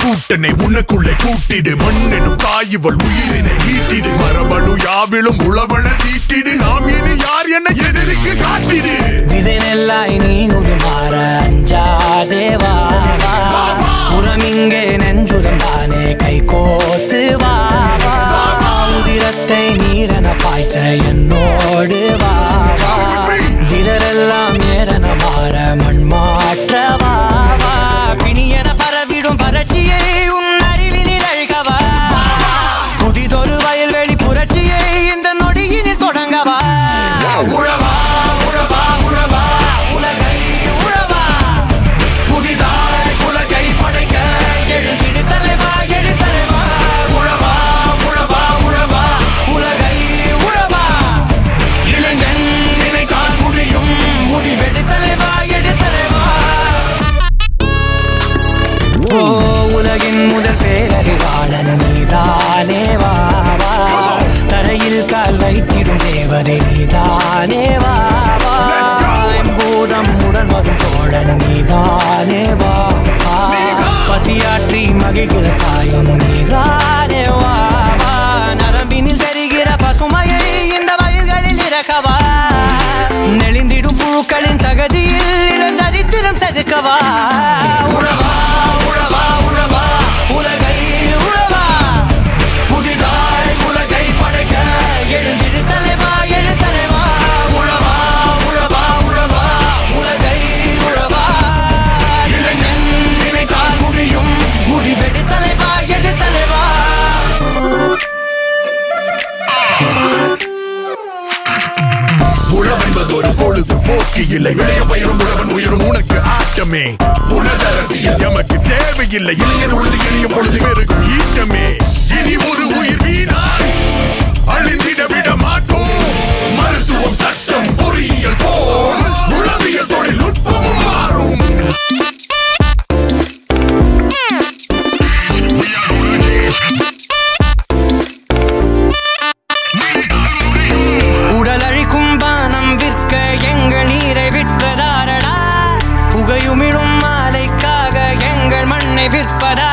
கூட்டனை உனக்குள்ளே கூட்டிடு மண்ணெனும் தாயிவள் உயிரினை மீட்டிடு மரபணு யாவிலும் உழவன தீட்டிடு நாம் இனி யார் என எதிரிக்கு காட்டிடு விதைநெல்லாய் நீ உருமாற அஞ்சாதேவா உரமிங்கே நெஞ்சுரம் தானே கை கோத்து வா வா. உதிரத்தை நீரென பாய்ச்ச என்னோடு வா வா. விரலெல்லாம் ஏறன மாற மண் மாற்ற வா வா. பிணியென பரவிடும் பரட்சியை உன் அறிவினில் அழுகவா புதிதொரு வயல்வெளி புரட்சியை இந்த நொடியினில் தொடங்கவா உழவா உழவா உழவா உலகை உழவா புதிதாய் உலகை படைக்க எழுந்திடு தலைவா எழு தலைவா உழவா உழவா உழவா உலகை உழவா இளைஞன் நினைத்தால் முடியும் முடிவெடு தலைவா எடு தலைவா ஓ உலகின் முதல் பேரறிவாளன் நீதானே வா வா. தரையில் கால் வைத்திடும் தேவதை நீதானே வா வா. பூதம் உடன் வரும் தோழன் நீதானே வா வா. பசியாற்றி மகிழ்கிற தாயும் நீதானே வா வா. நரம்பினில் தெரிகிற பசுமையை இந்த வயல்களில் இறக்கவா நெளிந்திடும் பூக்களின் தகதியில் இளம் சரித்திரம் செதுக்கவா உழவா உழவா உழவா உலகை உழவா புதிதாய் உலகை படைக்க எழுந்திடு தலைவா எழு தலைவா உழவா உழவா உழவா உலகை உழவா இளைஞன் நினைத்தால் முடியும் முடிவெடு தலைவா எடு தலைவா உழவென்பது ஒரு பொழுது போக்கு இல்லை இளைய பயிரும் உழவன் உயிரும் உனக்கு ஆட்டமே உலகரசியல் எமக்கு தேவையில்லை இளைஞர் உழுது எளிய பொழுது பெருகும் ஈட்டமே இனி ஒரு உயிர் வீணாய் அழிந்திட விட மாட்டோம் மருத்துவம் சட்டம் பொறியியல் போல் உளவியல் தொழில்நுட்பமும் மாறும் உடல் அழிக்கும் பானம் விற்க எங்கள் நீரை விற்றதாரடா புகையுமிழும் மாலைக்காக எங்கள் மண்ணை விற்பதா